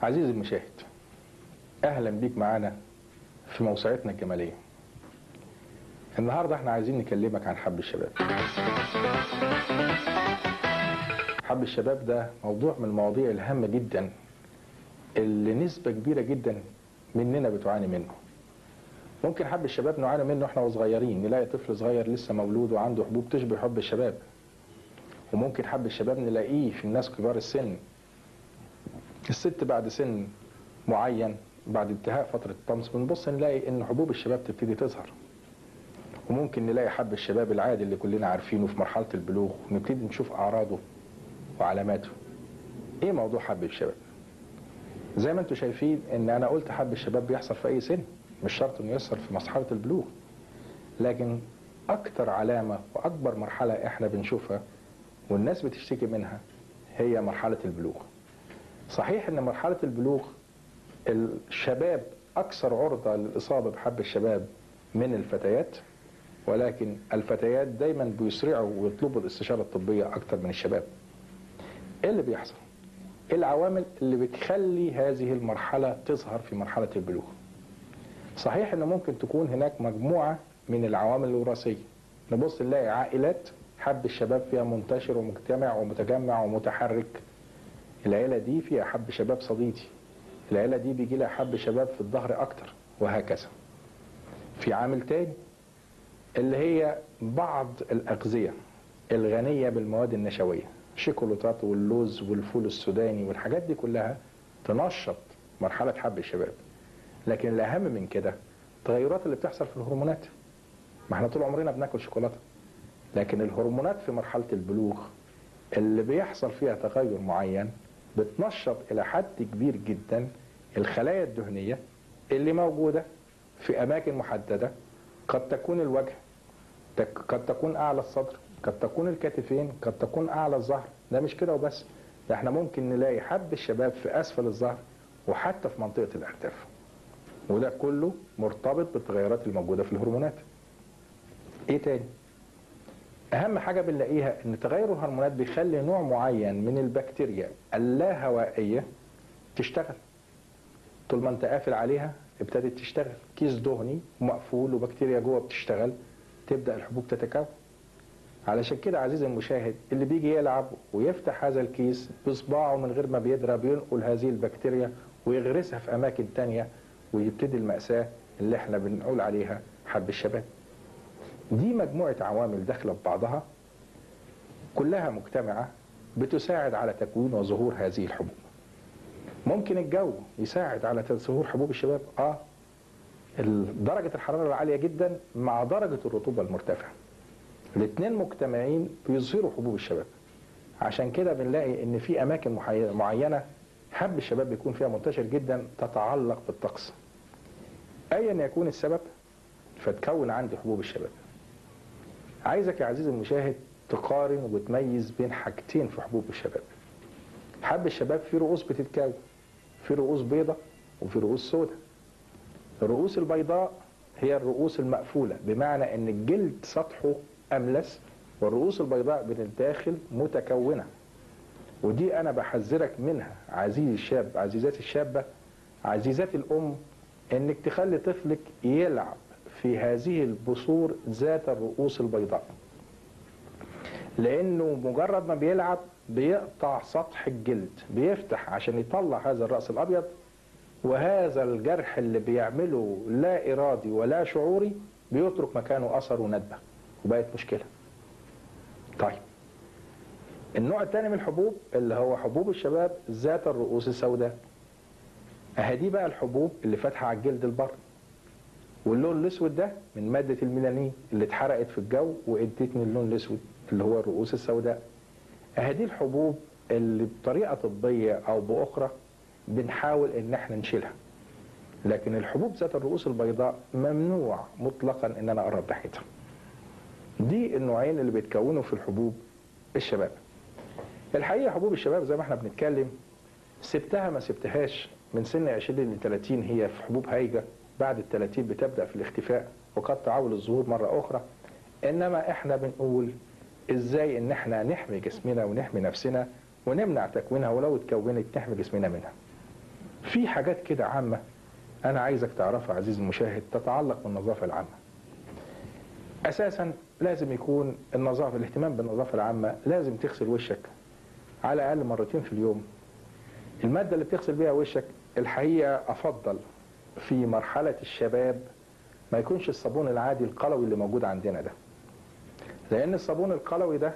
عزيزي المشاهد اهلا بيك معانا في موسوعتنا الجماليه النهارده احنا عايزين نكلمك عن حب الشباب حب الشباب ده موضوع من المواضيع الهامه جدا اللي نسبه كبيره جدا مننا بتعاني منه ممكن حب الشباب نعاني منه احنا وصغيرين نلاقي طفل صغير لسه مولود وعنده حبوب تشبه حب الشباب وممكن حب الشباب نلاقيه في الناس كبار السن الست بعد سن معين بعد انتهاء فترة الطمس بنبص نلاقي ان حبوب الشباب تبتدي تظهر وممكن نلاقي حب الشباب العادي اللي كلنا عارفينه في مرحلة البلوغ ونبتدي نشوف اعراضه وعلاماته ايه موضوع حب الشباب زي ما انتم شايفين ان انا قلت حب الشباب بيحصل في اي سن مش شرط انه يحصل في مرحلة البلوغ لكن اكتر علامة واكبر مرحلة احنا بنشوفها والناس بتشتكي منها هي مرحلة البلوغ صحيح ان مرحلة البلوغ الشباب اكثر عرضة للاصابة بحب الشباب من الفتيات ولكن الفتيات دايما بيسرعوا ويطلبوا الاستشارة الطبية اكتر من الشباب ايه اللي بيحصل ايه العوامل اللي بتخلي هذه المرحلة تظهر في مرحلة البلوغ صحيح ان ممكن تكون هناك مجموعة من العوامل الوراثية نبص نلاقي عائلات حب الشباب فيها منتشر ومجتمع ومتجمع ومتحرك العيلة دي فيها حب شباب صديقي العيلة دي بيجي لها حب شباب في الظهر أكتر وهكذا في عامل تاني اللي هي بعض الأغذية الغنية بالمواد النشوية الشيكولاتات واللوز والفول السوداني والحاجات دي كلها تنشط مرحلة حب الشباب لكن الأهم من كده التغيرات اللي بتحصل في الهرمونات ما احنا طول عمرنا بناكل شوكولاتة لكن الهرمونات في مرحلة البلوغ اللي بيحصل فيها تغير معين بتنشط إلى حد كبير جدا الخلايا الدهنية اللي موجودة في أماكن محددة قد تكون الوجه قد تكون أعلى الصدر قد تكون الكتفين قد تكون أعلى الظهر ده مش كده وبس ده احنا ممكن نلاقي حب الشباب في أسفل الظهر وحتى في منطقة الأكتاف وده كله مرتبط بالتغيرات الموجودة في الهرمونات ايه تاني اهم حاجه بنلاقيها ان تغير الهرمونات بيخلي نوع معين من البكتيريا اللاهوائيه تشتغل طول ما انت قافل عليها ابتدت تشتغل كيس دهني مقفول وبكتيريا جوه بتشتغل تبدا الحبوب تتكون علشان كده عزيزي المشاهد اللي بيجي يلعب ويفتح هذا الكيس بصباعه من غير ما بيدرى بينقل هذه البكتيريا ويغرسها في اماكن تانية ويبتدي المأساة اللي احنا بنقول عليها حب الشباب دي مجموعة عوامل داخلة ببعضها كلها مجتمعة بتساعد على تكوين وظهور هذه الحبوب ممكن الجو يساعد على ظهور حبوب الشباب اه درجة الحرارة العالية جدا مع درجة الرطوبة المرتفعة الاثنين مجتمعين بيظهروا حبوب الشباب عشان كده بنلاقي ان في اماكن معينة حب الشباب بيكون فيها منتشر جدا تتعلق بالطقس ايا يكون السبب فتكون عندي حبوب الشباب عايزك يا عزيزي المشاهد تقارن وتميز بين حاجتين في حبوب الشباب حب الشباب في رؤوس بتتكون في رؤوس بيضة وفي رؤوس سوداء الرؤوس البيضاء هي الرؤوس المقفولة بمعنى ان الجلد سطحه املس والرؤوس البيضاء من الداخل متكونة ودي انا بحذرك منها عزيزي الشاب عزيزاتي الشابة عزيزاتي الام انك تخلي طفلك يلعب في هذه البثور ذات الرؤوس البيضاء لانه مجرد ما بيلعب بيقطع سطح الجلد بيفتح عشان يطلع هذا الراس الابيض وهذا الجرح اللي بيعمله لا ارادي ولا شعوري بيترك مكانه اثر وندبه وبقت مشكله طيب النوع الثاني من الحبوب اللي هو حبوب الشباب ذات الرؤوس السوداء اهي بقى الحبوب اللي فاتحه على الجلد البر واللون الاسود ده من ماده الميلانين اللي اتحرقت في الجو وادتني اللون الاسود اللي هو الرؤوس السوداء اهي الحبوب اللي بطريقه طبيه او باخرى بنحاول ان احنا نشيلها لكن الحبوب ذات الرؤوس البيضاء ممنوع مطلقا ان انا اقرب ناحيتها دي النوعين اللي بيتكونوا في الحبوب الشباب الحقيقه حبوب الشباب زي ما احنا بنتكلم سبتها ما سبتهاش من سن 20 ل 30 هي في حبوب هايجه بعد ال 30 بتبدا في الاختفاء وقد تعاول الظهور مره اخرى انما احنا بنقول ازاي ان احنا نحمي جسمنا ونحمي نفسنا ونمنع تكوينها ولو اتكونت نحمي جسمنا منها في حاجات كده عامة أنا عايزك تعرفها عزيزي المشاهد تتعلق بالنظافة العامة أساسا لازم يكون النظافة الاهتمام بالنظافة العامة لازم تغسل وشك على الأقل مرتين في اليوم المادة اللي بتغسل بيها وشك الحقيقة أفضل في مرحلة الشباب ما يكونش الصابون العادي القلوي اللي موجود عندنا ده لأن الصابون القلوي ده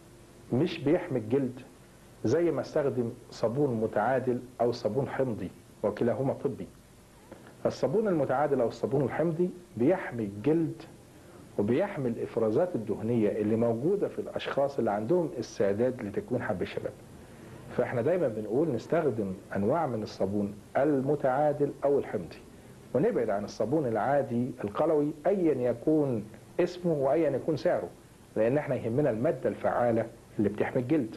مش بيحمي الجلد زي ما استخدم صابون متعادل أو صابون حمضي وكلاهما طبي الصابون المتعادل أو الصابون الحمضي بيحمي الجلد وبيحمي الإفرازات الدهنية اللي موجودة في الأشخاص اللي عندهم استعداد لتكوين حب الشباب فاحنا دايما بنقول نستخدم انواع من الصابون المتعادل او الحمضي ونبعد عن الصابون العادي القلوي ايا يكون اسمه وايا يكون سعره لان احنا يهمنا الماده الفعاله اللي بتحمي الجلد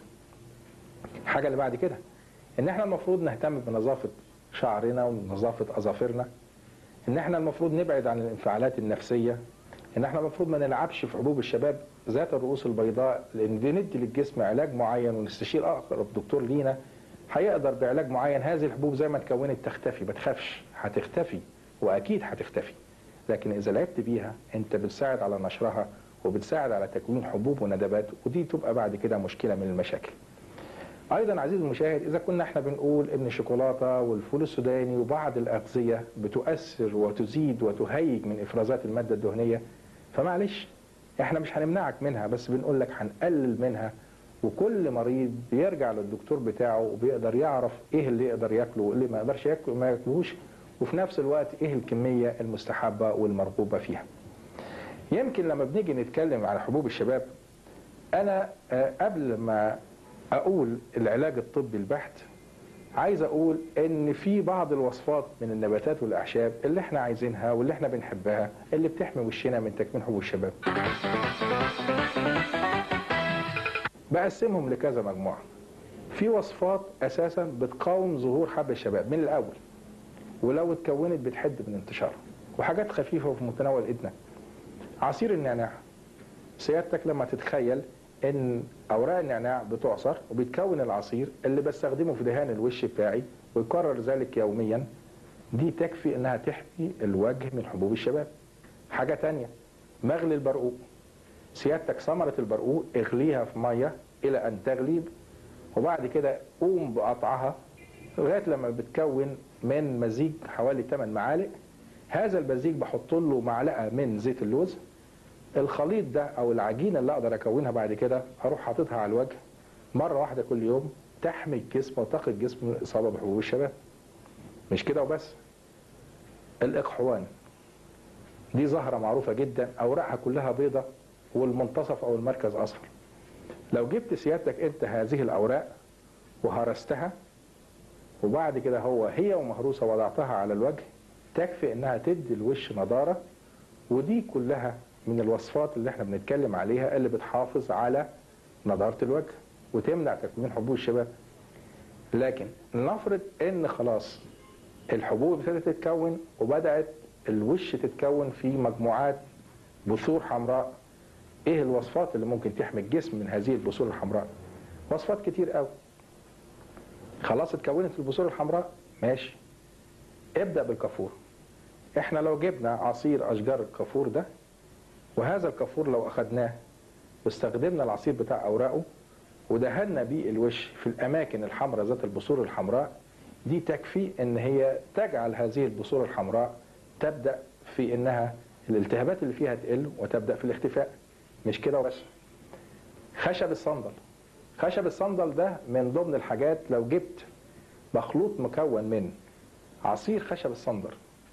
الحاجه اللي بعد كده ان احنا المفروض نهتم بنظافه شعرنا ونظافه اظافرنا ان احنا المفروض نبعد عن الانفعالات النفسيه ان احنا المفروض ما نلعبش في حبوب الشباب ذات الرؤوس البيضاء لان بندي للجسم علاج معين ونستشير اقرب دكتور لينا هيقدر بعلاج معين هذه الحبوب زي ما اتكونت تختفي ما تخافش هتختفي واكيد هتختفي لكن اذا لعبت بيها انت بتساعد على نشرها وبتساعد على تكوين حبوب وندبات ودي تبقى بعد كده مشكله من المشاكل ايضا عزيزي المشاهد اذا كنا احنا بنقول ان الشوكولاته والفول السوداني وبعض الاغذيه بتؤثر وتزيد وتهيج من افرازات الماده الدهنيه فمعلش احنا مش هنمنعك منها بس بنقول لك هنقلل منها وكل مريض بيرجع للدكتور بتاعه وبيقدر يعرف ايه اللي يقدر ياكله واللي ما يقدرش ياكله ما ياكلوش وفي نفس الوقت ايه الكميه المستحبه والمرغوبه فيها. يمكن لما بنيجي نتكلم على حبوب الشباب انا قبل ما اقول العلاج الطبي البحت عايز اقول ان في بعض الوصفات من النباتات والاعشاب اللي احنا عايزينها واللي احنا بنحبها اللي بتحمي وشنا من تكوين حبوب الشباب بقسمهم لكذا مجموعه في وصفات اساسا بتقاوم ظهور حب الشباب من الاول ولو اتكونت بتحد من انتشاره وحاجات خفيفه وفي متناول ايدنا عصير النعناع سيادتك لما تتخيل ان اوراق النعناع بتعصر وبيتكون العصير اللي بستخدمه في دهان الوش بتاعي ويكرر ذلك يوميا دي تكفي انها تحمي الوجه من حبوب الشباب حاجة تانية مغلي البرقوق سيادتك ثمرة البرقوق اغليها في مية الى ان تغلي وبعد كده قوم بقطعها لغاية لما بتكون من مزيج حوالي 8 معالق هذا المزيج بحط له معلقة من زيت اللوز الخليط ده او العجينه اللي اقدر اكونها بعد كده اروح حاططها على الوجه مره واحده كل يوم تحمي الجسم وتقي الجسم من الاصابه بحبوب الشباب مش كده وبس الاقحوان دي زهره معروفه جدا اوراقها كلها بيضه والمنتصف او المركز اصفر لو جبت سيادتك انت هذه الاوراق وهرستها وبعد كده هو هي ومهروسه وضعتها على الوجه تكفي انها تدي الوش نضاره ودي كلها من الوصفات اللي احنا بنتكلم عليها اللي بتحافظ على نضاره الوجه وتمنع تكوين حبوب الشباب لكن نفرض ان خلاص الحبوب ابتدت تتكون وبدات الوش تتكون في مجموعات بثور حمراء ايه الوصفات اللي ممكن تحمي الجسم من هذه البثور الحمراء وصفات كتير قوي خلاص اتكونت البثور الحمراء ماشي ابدا بالكافور احنا لو جبنا عصير اشجار الكافور ده وهذا الكافور لو اخدناه واستخدمنا العصير بتاع اوراقه ودهنا بيه الوش في الاماكن الحمراء ذات البثور الحمراء دي تكفي ان هي تجعل هذه البثور الحمراء تبدا في انها الالتهابات اللي فيها تقل وتبدا في الاختفاء مش كده وبس خشب الصندل خشب الصندل ده من ضمن الحاجات لو جبت مخلوط مكون من عصير خشب الصندل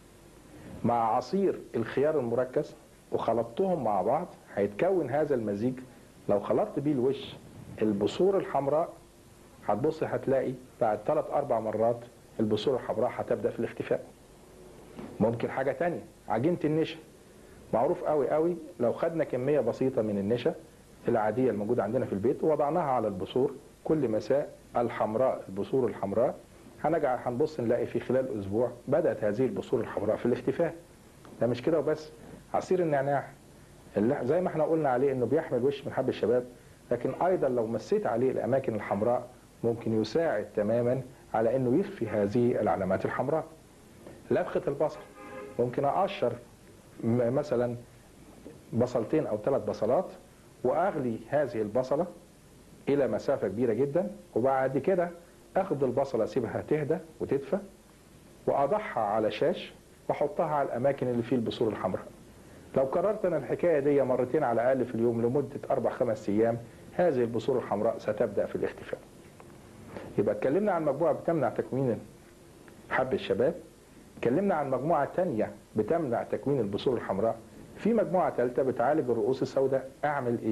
مع عصير الخيار المركز وخلطتهم مع بعض هيتكون هذا المزيج لو خلطت بيه الوش البثور الحمراء هتبص هتلاقي بعد ثلاث اربع مرات البثور الحمراء هتبدا في الاختفاء ممكن حاجه تانية عجينه النشا معروف قوي قوي لو خدنا كميه بسيطه من النشا العاديه الموجوده عندنا في البيت ووضعناها على البثور كل مساء الحمراء البثور الحمراء هنجعل هنبص نلاقي في خلال اسبوع بدات هذه البثور الحمراء في الاختفاء ده مش كده وبس عصير النعناع اللي زي ما احنا قلنا عليه انه بيحمي الوش من حب الشباب لكن ايضا لو مسيت عليه الاماكن الحمراء ممكن يساعد تماما على انه يخفي هذه العلامات الحمراء لبخة البصل ممكن اقشر م- مثلا بصلتين او ثلاث بصلات واغلي هذه البصله الى مسافه كبيره جدا وبعد كده اخد البصله اسيبها تهدى وتدفى واضعها على شاش واحطها على الاماكن اللي فيه البثور الحمراء لو كررت انا الحكايه دي مرتين على الاقل في اليوم لمده اربع خمس ايام هذه البثور الحمراء ستبدا في الاختفاء يبقى اتكلمنا عن مجموعه بتمنع تكوين حب الشباب اتكلمنا عن مجموعه تانية بتمنع تكوين البثور الحمراء في مجموعه ثالثه بتعالج الرؤوس السوداء اعمل ايه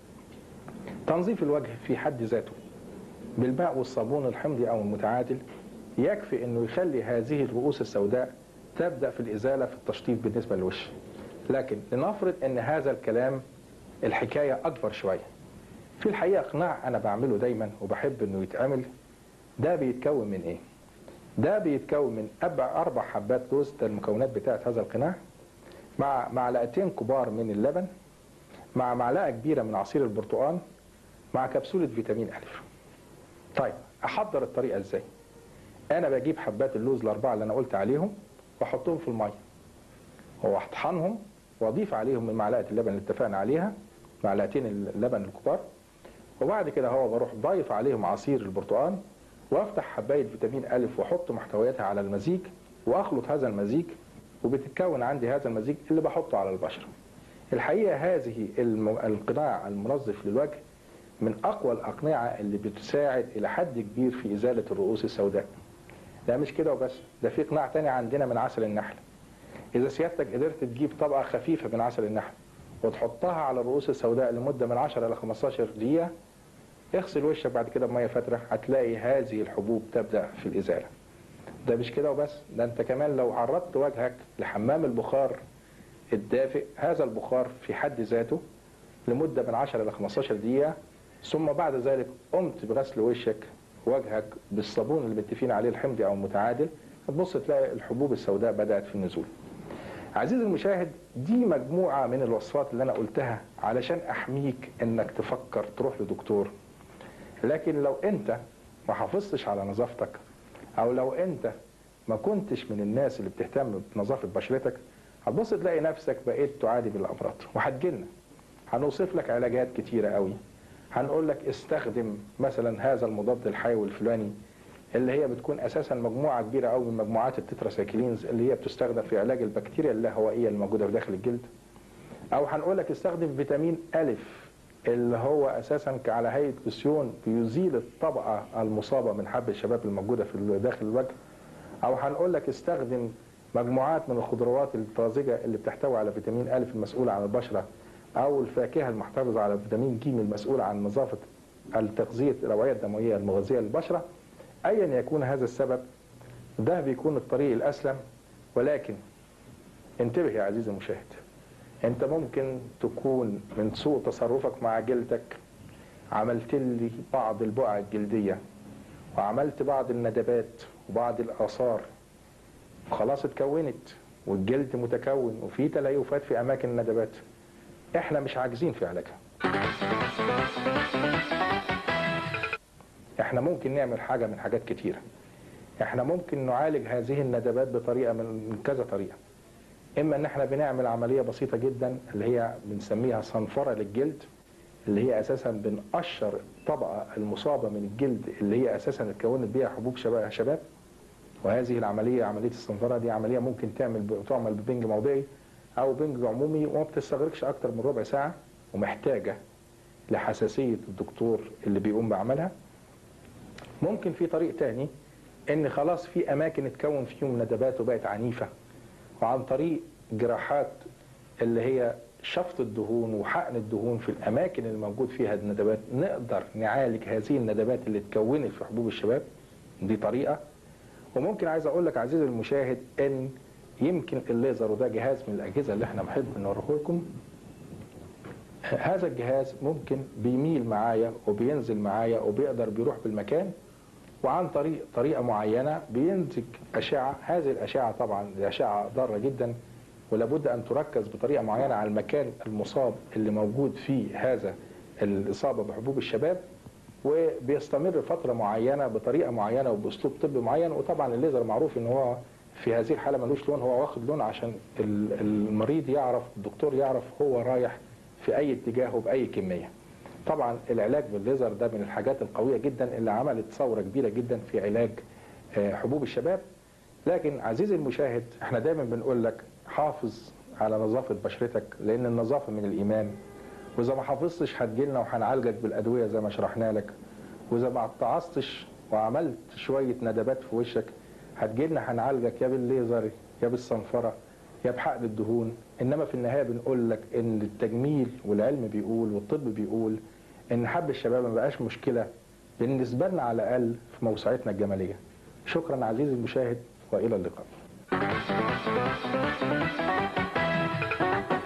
تنظيف الوجه في حد ذاته بالماء والصابون الحمضي او المتعادل يكفي انه يخلي هذه الرؤوس السوداء تبدا في الازاله في التشطيب بالنسبه للوش لكن لنفرض ان هذا الكلام الحكايه اكبر شويه في الحقيقه قناع انا بعمله دايما وبحب انه يتعمل ده بيتكون من ايه ده بيتكون من أربع أربع حبات لوز ده المكونات بتاعت هذا القناع مع معلقتين كبار من اللبن مع معلقة كبيرة من عصير البرتقال مع كبسولة فيتامين ألف طيب أحضر الطريقة إزاي أنا بجيب حبات اللوز الأربعة اللي أنا قلت عليهم وأحطهم في المية وأطحنهم وأضيف عليهم من معلقة اللبن اللي اتفقنا عليها معلقتين اللبن الكبار وبعد كده هو بروح ضايف عليهم عصير البرتقال وافتح حبايه فيتامين الف واحط محتوياتها على المزيج واخلط هذا المزيج وبتتكون عندي هذا المزيج اللي بحطه على البشره. الحقيقه هذه الم- القناع المنظف للوجه من اقوى الاقنعه اللي بتساعد الى حد كبير في ازاله الرؤوس السوداء. ده مش كده وبس ده في قناع تاني عندنا من عسل النحل. اذا سيادتك قدرت تجيب طبقه خفيفه من عسل النحل وتحطها على الرؤوس السوداء لمده من 10 الى 15 دقيقه اغسل وشك بعد كده بميه فتره هتلاقي هذه الحبوب تبدا في الازاله ده مش كده وبس ده انت كمان لو عرضت وجهك لحمام البخار الدافئ هذا البخار في حد ذاته لمده من 10 الى 15 دقيقه ثم بعد ذلك قمت بغسل وشك وجهك بالصابون اللي متفقين عليه الحمضي او المتعادل هتبص تلاقي الحبوب السوداء بدات في النزول عزيزي المشاهد دي مجموعه من الوصفات اللي انا قلتها علشان احميك انك تفكر تروح لدكتور لكن لو انت ما حافظتش على نظافتك او لو انت ما كنتش من الناس اللي بتهتم بنظافه بشرتك هتبص تلاقي نفسك بقيت تعاني بالامراض وهتجيلنا هنوصف لك علاجات كتيره قوي هنقول لك استخدم مثلا هذا المضاد الحيوي الفلاني اللي هي بتكون اساسا مجموعه كبيره قوي من مجموعات التتراسايكلينز اللي هي بتستخدم في علاج البكتيريا اللاهوائيه الموجوده في داخل الجلد او هنقول لك استخدم فيتامين الف اللي هو اساسا على هيئه لوسيون بيزيل الطبقه المصابه من حب الشباب الموجوده في داخل الوجه او هنقول لك استخدم مجموعات من الخضروات الطازجه اللي بتحتوي على فيتامين الف المسؤول عن البشره او الفاكهه المحتفظه على فيتامين ج المسؤول عن نظافه التغذيه الاوعيه الدمويه المغذيه للبشره ايا يكون هذا السبب ده بيكون الطريق الاسلم ولكن انتبه يا عزيزي المشاهد انت ممكن تكون من سوء تصرفك مع جلدك عملت لي بعض البقع الجلديه وعملت بعض الندبات وبعض الاثار خلاص اتكونت والجلد متكون وفي تليفات في اماكن الندبات احنا مش عاجزين في علاجها احنا ممكن نعمل حاجه من حاجات كتيره احنا ممكن نعالج هذه الندبات بطريقه من كذا طريقه اما ان احنا بنعمل عمليه بسيطه جدا اللي هي بنسميها صنفره للجلد اللي هي اساسا بنقشر الطبقه المصابه من الجلد اللي هي اساسا اتكونت بيها حبوب شباب شباب وهذه العمليه عمليه الصنفره دي عمليه ممكن تعمل تعمل ببنج موضعي او بنج عمومي وما بتستغرقش اكتر من ربع ساعه ومحتاجه لحساسيه الدكتور اللي بيقوم بعملها ممكن في طريق تاني ان خلاص في اماكن اتكون فيهم ندبات وبقت عنيفه وعن طريق جراحات اللي هي شفط الدهون وحقن الدهون في الاماكن اللي موجود فيها الندبات نقدر نعالج هذه الندبات اللي اتكونت في حبوب الشباب دي طريقه وممكن عايز اقول لك عزيزي المشاهد ان يمكن الليزر وده جهاز من الاجهزه اللي احنا بنحب نوريه لكم هذا الجهاز ممكن بيميل معايا وبينزل معايا وبيقدر بيروح بالمكان وعن طريق طريقه معينه بينتج اشعه هذه الاشعه طبعا اشعه ضاره جدا ولابد ان تركز بطريقه معينه على المكان المصاب اللي موجود فيه هذا الاصابه بحبوب الشباب وبيستمر فتره معينه بطريقه معينه وباسلوب طبي معين وطبعا الليزر معروف ان هو في هذه الحاله ملوش لون هو واخد لون عشان ال- المريض يعرف الدكتور يعرف هو رايح في اي اتجاه وباي كميه. طبعا العلاج بالليزر ده من الحاجات القويه جدا اللي عملت ثوره كبيره جدا في علاج آه، حبوب الشباب لكن عزيزي المشاهد احنا دايما بنقول لك حافظ على نظافه بشرتك لان النظافه من الايمان واذا ما حافظتش هتجيلنا وهنعالجك بالادويه زي ما شرحنا لك واذا ما اتعظتش وعملت شويه ندبات في وشك هتجيلنا هنعالجك يا بالليزر يا بالصنفره يا بحقن الدهون انما في النهايه بنقول لك ان التجميل والعلم بيقول والطب بيقول ان حب الشباب ما بقاش مشكله بالنسبه لنا على الاقل في موسوعتنا الجماليه شكرا عزيزي المشاهد والى اللقاء